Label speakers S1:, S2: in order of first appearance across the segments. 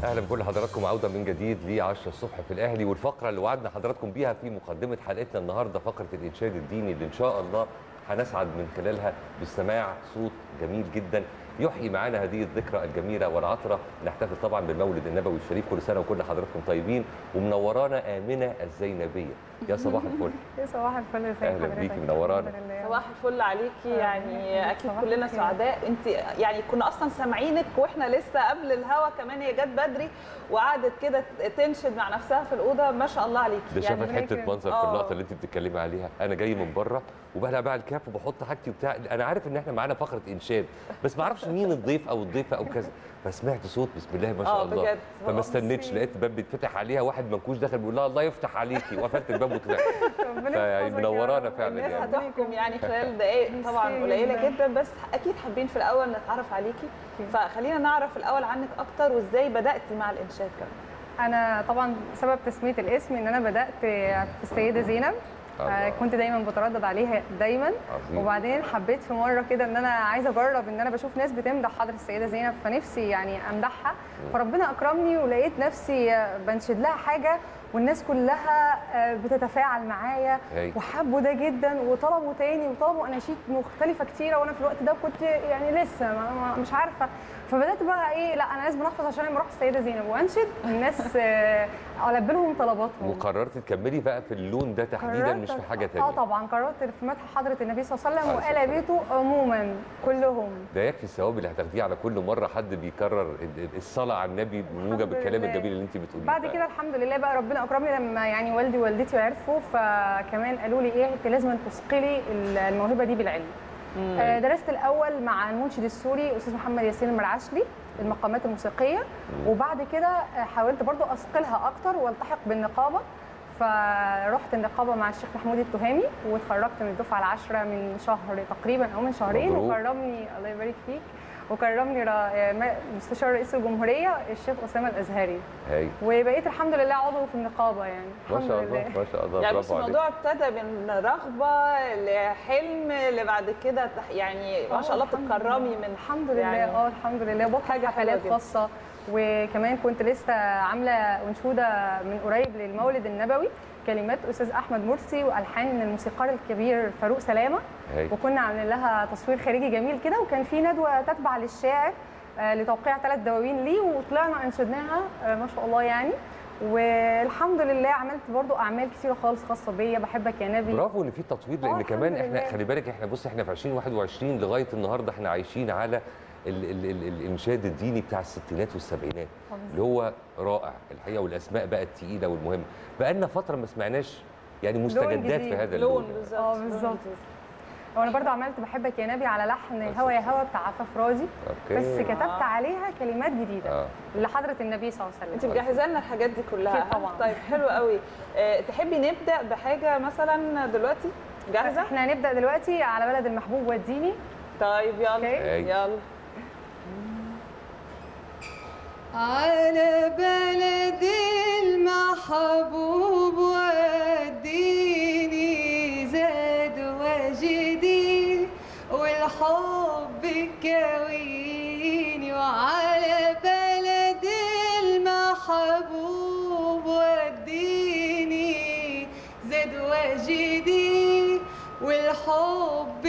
S1: اهلا بكل حضراتكم عوده من جديد ل 10 الصبح في الاهلي والفقره اللي وعدنا حضراتكم بيها في مقدمه حلقتنا النهارده فقره الانشاد الديني اللي ان شاء الله هنسعد من خلالها بسماع صوت جميل جدا يحيي معانا هذه الذكرى الجميله والعطره نحتفل طبعا بالمولد النبوي الشريف كل سنه وكل حضراتكم طيبين ومنورانا امنه الزينبيه يا صباح الفل
S2: يا صباح الفل ازي
S1: أهلا
S2: حضرتك؟
S1: بيكي، منورانا.
S2: الحمد لله.
S3: صباح الفل عليكي يعني اكيد
S2: صباح
S3: كلنا
S2: الخير.
S3: سعداء انت يعني كنا اصلا سامعينك واحنا لسه قبل الهوا كمان هي جت بدري وقعدت كده تنشد مع نفسها في الاوضه ما شاء الله عليكي
S1: ده شافت
S2: يعني
S1: حته
S2: لكن-
S1: منظر في
S3: آه.
S1: اللقطه اللي انت بتتكلمي عليها انا جاي من بره وبقلع بقى الكاب وبحط حاجتي وبتاع انا عارف ان احنا معانا فقره انشاد بس ما اعرفش مين الضيف او الضيفه او كذا فسمعت صوت بسم الله ما شاء
S3: آه،
S1: الله
S3: بجد.
S1: فما
S3: آه،
S1: استنيتش
S2: بصي.
S1: لقيت الباب بيتفتح عليها واحد منكوش داخل بيقول لها الله يفتح عليكي وقفلت الباب وطلعت
S2: ربنا
S1: فيعني
S2: يحفظك يا
S1: منورانا
S2: رب.
S1: فعلا
S3: الناس
S1: يعني.
S3: هتحكم يعني خلال دقائق طبعا
S2: ميرسي
S3: قليله
S2: جداً.
S3: جدا بس اكيد حابين في الاول نتعرف عليكي فخلينا نعرف الاول عنك اكتر وازاي بداتي مع الانشاد كمان
S2: انا طبعا سبب تسميه الاسم ان انا بدات في السيده زينب
S1: الله.
S2: آه، كنت دايما بتردد عليها دايما
S1: عظيم.
S2: وبعدين حبيت في مره كده ان انا عايزه اجرب ان انا بشوف ناس بتمدح حضره السيده زينب فنفسي يعني امدحها فربنا اكرمني ولقيت نفسي آه، بنشد لها حاجه والناس كلها آه، بتتفاعل معايا
S1: هاي.
S2: وحبوا ده جدا وطلبوا تاني وطلبوا اناشيد مختلفه كتيره وانا في الوقت ده كنت يعني لسه ما ما مش عارفه فبدات بقى ايه لا انا لازم احفظ عشان لما اروح السيده زينب وانشد الناس آه، البي لهم طلباتهم
S1: وقررت تكملي بقى في اللون ده تحديدا مش في
S2: قررت-
S1: حاجه
S2: اه
S1: تانية
S2: طبعا قررت في مدح حضره النبي صلى الله عليه وسلم
S1: عليه الصلاة
S2: وآل بيته عموما كلهم
S1: ده يكفي الثواب اللي هتاخديه على كل مره حد بيكرر ال- ال- الصلاه على النبي بموجب
S2: الحمد
S1: الكلام
S2: لله.
S1: الجميل اللي انت بتقوليه
S2: بعد كده الحمد لله بقى ربنا اكرمني لما يعني والدي ووالدتي عرفوا فكمان قالوا لي ايه انت لازم تثقلي الموهبه دي بالعلم آه، درست الاول مع المنشد السوري استاذ محمد ياسين المرعشلي المقامات الموسيقيه وبعد كده آه، حاولت برضو اثقلها اكتر والتحق بالنقابه فرحت النقابه مع الشيخ محمود التهامي واتخرجت من الدفعه العاشره من شهر تقريبا او من شهرين
S1: مبروك.
S2: وكرمني الله يبارك فيك وكرمني را- آه، مستشار رئيس الجمهوريه الشيخ اسامه الازهري
S1: هاي
S2: وبقيت الحمد لله عضو في النقابه يعني
S1: ما
S2: الحمد
S1: شاء
S2: لله.
S1: الله ما شاء الله
S3: يعني بص
S1: برافو عليك
S3: الموضوع ابتدى من رغبه لحلم لبعد كده تح- يعني ما شاء الله
S2: الحمد
S3: بتتكرمي
S2: لله.
S3: من
S2: الحمد لله
S3: يعني
S2: اه الحمد لله بطلع
S3: حاجة حلوة
S2: حفلات
S3: جدا.
S2: خاصه وكمان كنت لسه عامله انشوده من قريب للمولد النبوي كلمات استاذ احمد مرسي والحان الموسيقار الكبير فاروق سلامه
S1: هاي
S2: وكنا عاملين لها تصوير خارجي جميل كده وكان في ندوه تتبع للشاعر آه، لتوقيع ثلاث دواوين ليه وطلعنا انشدناها آه، ما شاء الله يعني والحمد لله عملت برضو اعمال كثيره خالص خاصه بيا بحبك يا نبي
S1: برافو ان في تطوير
S2: آه،
S1: لان
S2: الحمد
S1: كمان احنا
S2: لله.
S1: خلي بالك احنا بص احنا في 2021 لغايه النهارده احنا عايشين على ال ال ال الانشاد الديني بتاع الستينات والسبعينات اللي هو رائع الحقيقه والاسماء بقى التقيله والمهمه بقى لنا فتره ما سمعناش يعني مستجدات في
S2: جديد.
S1: هذا
S3: لون
S1: اللون
S3: بالظبط
S2: اه
S3: لون
S2: بالظبط
S3: جديد.
S2: وانا برضو عملت بحبك يا نبي على لحن هوا يا هوا بتاع عفاف راضي
S1: اوكي
S2: بس كتبت
S3: آه.
S2: عليها كلمات جديده
S1: اه
S2: لحضره النبي صلى الله عليه
S3: انت
S2: وسلم
S3: مجهزه لنا الحاجات دي كلها
S2: أكيد طبعاً.
S3: طيب حلو قوي آه، تحبي نبدا بحاجه مثلا دلوقتي جاهزه
S2: احنا هنبدا دلوقتي على بلد المحبوب وديني
S3: طيب يلا
S2: أوكي.
S3: يلا
S4: على بلد المحبوب وديني زاد وجدي والحب كويني وعلى بلد المحبوب وديني زاد وجدي والحب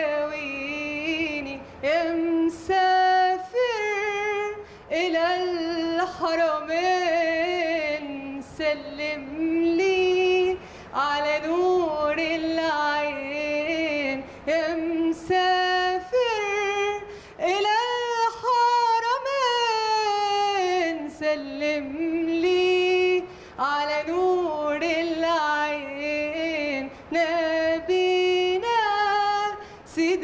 S4: كويني يا مسافر إلى الحرمين سلم لي على نور العين يا مسافر إلى الحرمين سلم لي على نور العين نبينا سيد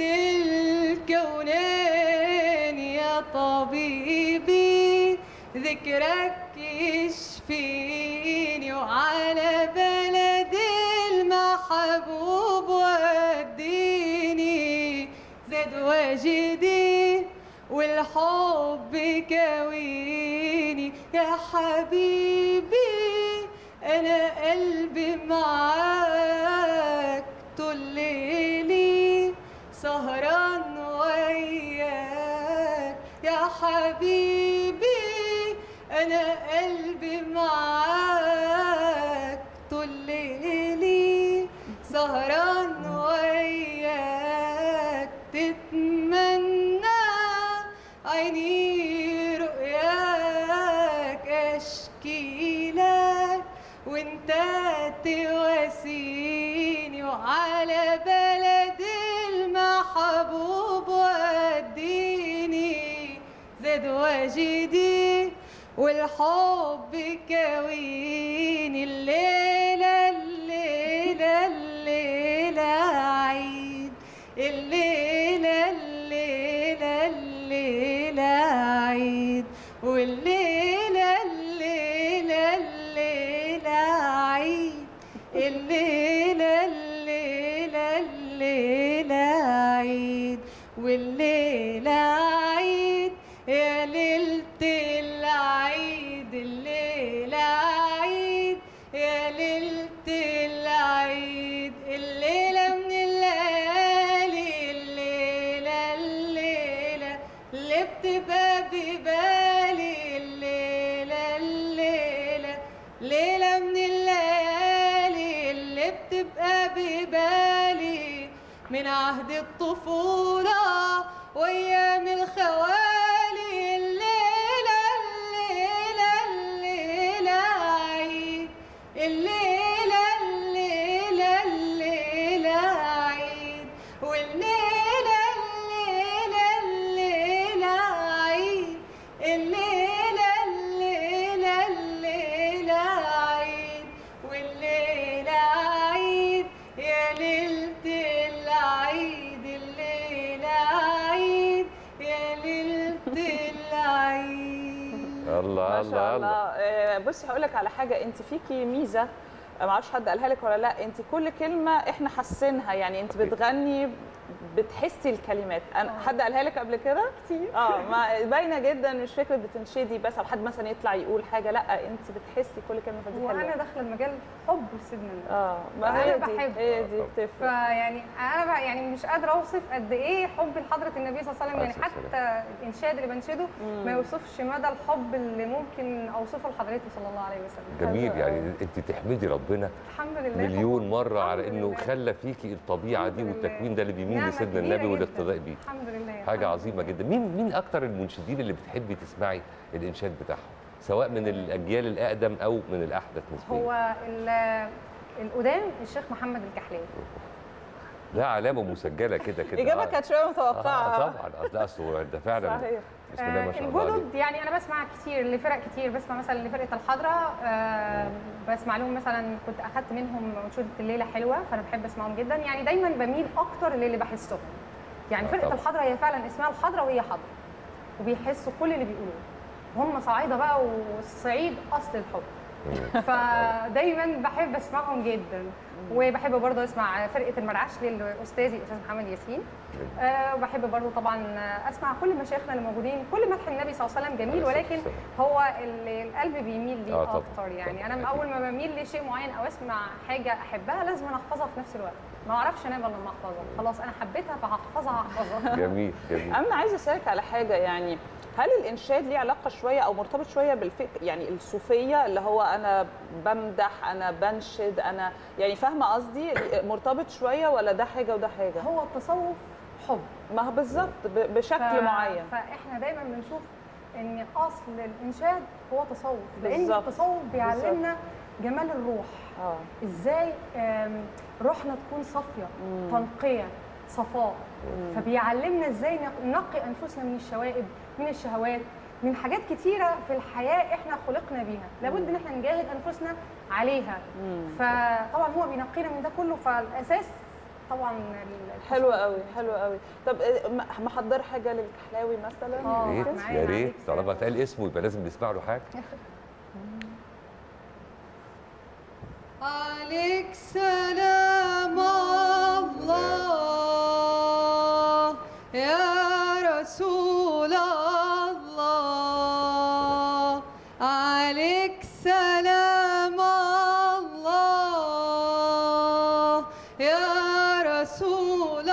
S4: الكونين يا طبيبي ذكرك يشفيني وعلى بلد المحبوب وديني زاد وجدي والحب كويني يا حبيبي انا قلبي معاك طول ليلي سهران وياك يا حبيبي وانا قلبي معاك طول ليلي سهران وياك تتمنى عيني رؤياك اشكي لك وانت تواسيني وعلى بلد المحبوب وديني زاد واجدي والحب كويني الليلة الليلة الليلة عيد الليلة الليلة الليلة عيد والليلة الليلة الليلة عيد الليلة الليلة الليلة عيد والليلة عيد يا ليلة العيد الليلة عيد يا ليلة العيد الليلة من الليالي الليلة الليلة اللي بتبقى ببالي الليلة الليلة ليلة من الليالي اللي بتبقى ببالي من عهد الطفولة وأيام الخوالي الليلة الليلة الليلة عيد الليلة الليلة الليلة عيد والليلة الليلة الليلة عيد الليلة الليلة الليلة عيد والليلة عيد يا ليلة العيد الليلة عيد يا ليلة العيد
S1: الله
S3: ما
S1: الله
S3: شاء الله
S1: الله
S3: آه، بصي هقول لك على حاجه انت فيكي ميزه ما اعرفش حد قالها لك ولا لا انت كل كلمه احنا حاسينها يعني انت
S1: أوكي.
S3: بتغني بتحسي الكلمات أنا حد قالها لك قبل كده كتير اه ما باينه جدا مش فكره بتنشدي بس او حد مثلا يطلع يقول حاجه لا انت بتحسي كل كلمه فدي
S2: وانا
S3: حلوه
S2: داخله المجال حب سيدنا النبي
S3: اه ما
S2: فأنا
S3: هي دي
S2: بحب.
S3: هي دي بتفرق
S2: فيعني انا بقى يعني مش قادره اوصف قد ايه حبي لحضره النبي صلى الله عليه وسلم يعني
S1: عليه الصلاة
S2: حتى الانشاد اللي بنشده ما يوصفش مدى الحب اللي ممكن اوصفه لحضرته صلى الله عليه وسلم
S1: جميل
S3: حلو
S1: يعني انت تحمدي ربنا
S2: الحمد لله
S1: مليون مره
S2: الحمد
S1: على انه
S2: لله.
S1: خلى فيكي الطبيعه
S2: الحمد
S1: دي
S2: لله.
S1: والتكوين ده اللي بيميل
S2: نعمة
S1: لسيدنا
S2: كبيرة
S1: النبي
S2: جداً.
S1: والاقتداء بيه
S2: الحمد لله
S1: حاجه
S2: الحمد
S1: عظيمه جدا مين مين اكتر المنشدين اللي بتحبي تسمعي الانشاد بتاعهم سواء من الاجيال الاقدم او من الاحدث نسبيا
S2: هو ال- القدام الشيخ محمد الكحلاوي
S1: ده علامه مسجله كده كده
S3: الاجابه
S1: آه.
S3: كانت شويه متوقعه
S1: آه طبعا أصل- اصل ده فعلا
S3: صحيح
S1: بسم الله ما شاء الله عليه
S2: الجدد يعني انا بسمع كتير لفرق كتير بسمع مثلا لفرقه الحضره آه بسمع لهم مثلا كنت اخدت منهم انشوده الليله حلوه فانا بحب اسمعهم جدا يعني دايما بميل اكتر للي بحسهم يعني
S1: آه
S2: فرقه
S1: طبعاً.
S2: الحضره هي فعلا اسمها الحضره وهي حضره وبيحسوا كل اللي بيقولوه هم صعايده بقى والصعيد اصل الحب فدايما بحب اسمعهم جدا وبحب برضه اسمع فرقه المرعش للاستاذي الاستاذ محمد ياسين أه وبحب برضه طبعا اسمع كل مشايخنا اللي موجودين كل مدح النبي صلى الله عليه وسلم جميل
S1: عليه
S2: ولكن
S1: الصلاة
S2: هو ال- القلب بيميل ليه
S1: آه طبعاً،
S2: اكتر يعني
S1: طبعاً،
S2: انا من
S1: أكيد.
S2: اول ما بميل لشيء معين او اسمع حاجه احبها لازم أنا احفظها في نفس الوقت ما اعرفش انام الا لما احفظها خلاص انا حبيتها فهحفظها هحفظها
S1: جميل جميل
S3: انا عايزه اسالك على حاجه يعني هل الانشاد ليه علاقه شويه او مرتبط شويه بالفكر يعني الصوفيه اللي هو انا بمدح انا بنشد انا يعني فاهمه قصدي مرتبط شويه ولا ده حاجه وده حاجه
S2: هو التصوف حب
S3: ما هو بالظبط ب- بشكل
S2: ف-
S3: معين
S2: فاحنا دايما بنشوف ان اصل الانشاد هو تصوف لان
S3: بالظبط.
S2: التصوف بيعلمنا جمال الروح
S3: اه
S2: ازاي آم، روحنا تكون صافيه تنقيه صفاء فبيعلمنا ازاي نق- ننقي انفسنا من الشوائب من الشهوات من حاجات كتيره في الحياه احنا خلقنا بيها لابد ان احنا نجاهد انفسنا عليها فطبعا هو بينقينا من ده كله فالاساس طبعا ال-
S3: حلو قوي حلو قوي طب آه، م- محضر حاجه للكحلاوي مثلا
S2: آه.
S1: يا ريت
S2: معايا
S1: يا ريت
S2: عليك
S1: طالما
S2: سلام.
S1: اتقال اسمه يبقى لازم نسمع له حاجه
S4: عليك سلام الله يا رسول الله عليك سلام الله يا رسول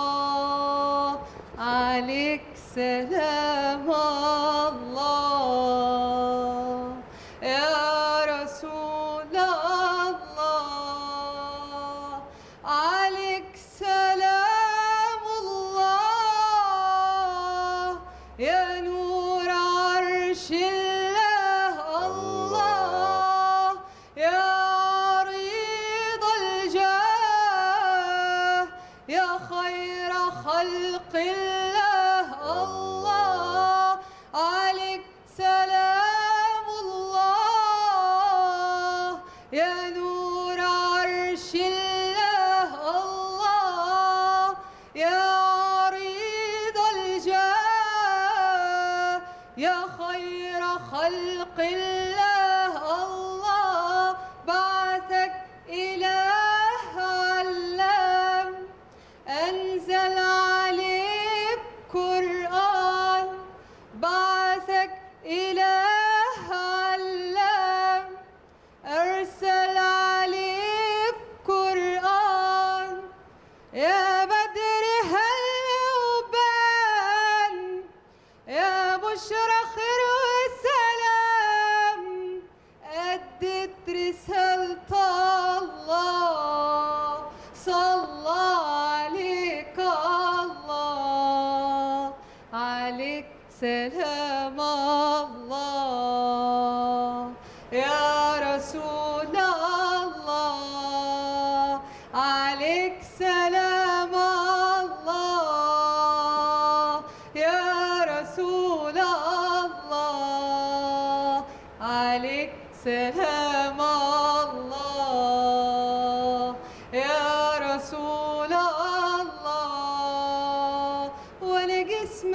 S4: الله عليك سلام الله سلام الله يا نور عرش الله الله يا عريض الجاه يا خير خلق الله الله بعثك إله علام أنزل عليك قرآن بعثك إله علام أرسل عليك قرآن يا بدر هل وبان يا بشرى خير وسلام أدت رسالة الله صلى عليك الله عليك سلام الله يا رسول الله عليك سلام الله يا رسول الله عليك سلام الله يا رسول الله وانا جسمي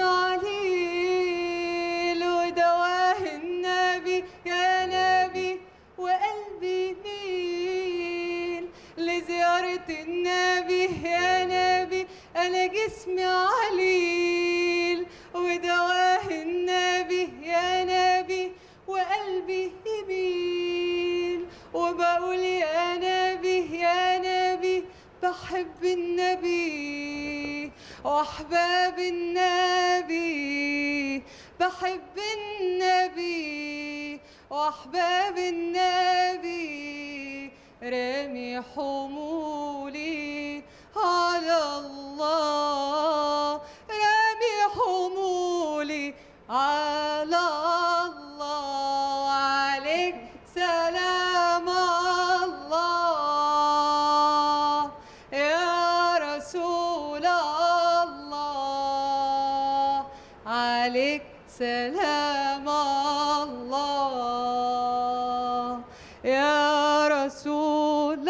S4: عليل ودواه النبي يا نبي وقلبي ميل لزيارة النبي يا نبي أنا جسمي عليل ودواه النبي يا نبي وقلبي يميل وبقول يا نبي يا نبي بحب النبي وأحباب النبي بحب النبي وأحباب النبي رامي حمولي على الله رامي حمولي على الله عليك سلام الله يا رسول الله عليك سلام الله يا رسول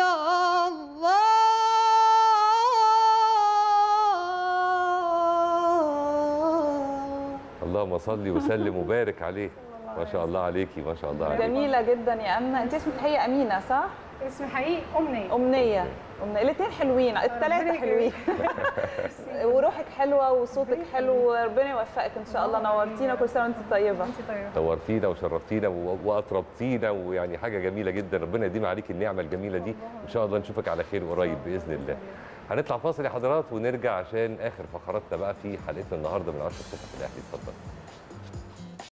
S4: الله
S1: اللهم صل وسلم وبارك عليه ما شاء الله عليكي ما شاء الله عليكي
S3: جميله جدا يا امنه انت اسمك هي امينه صح
S2: اسمي حقيقي امنيه
S3: امنيه امنيه الاثنين حلوين الثلاثه
S2: ربنا
S3: حلوين وروحك حلوه وصوتك حلو وربنا يوفقك ان شاء الله نورتينا كل سنه وانت طيبه
S2: انت طيبه
S1: نورتينا وشرفتينا و- واطربتينا ويعني حاجه جميله جدا ربنا يديم عليك النعمه الجميله دي ان شاء الله نشوفك على خير قريب باذن الله هنطلع فاصل يا حضرات ونرجع عشان اخر فقراتنا بقى في حلقتنا النهارده من 10 الصبح في الاهلي اتفضل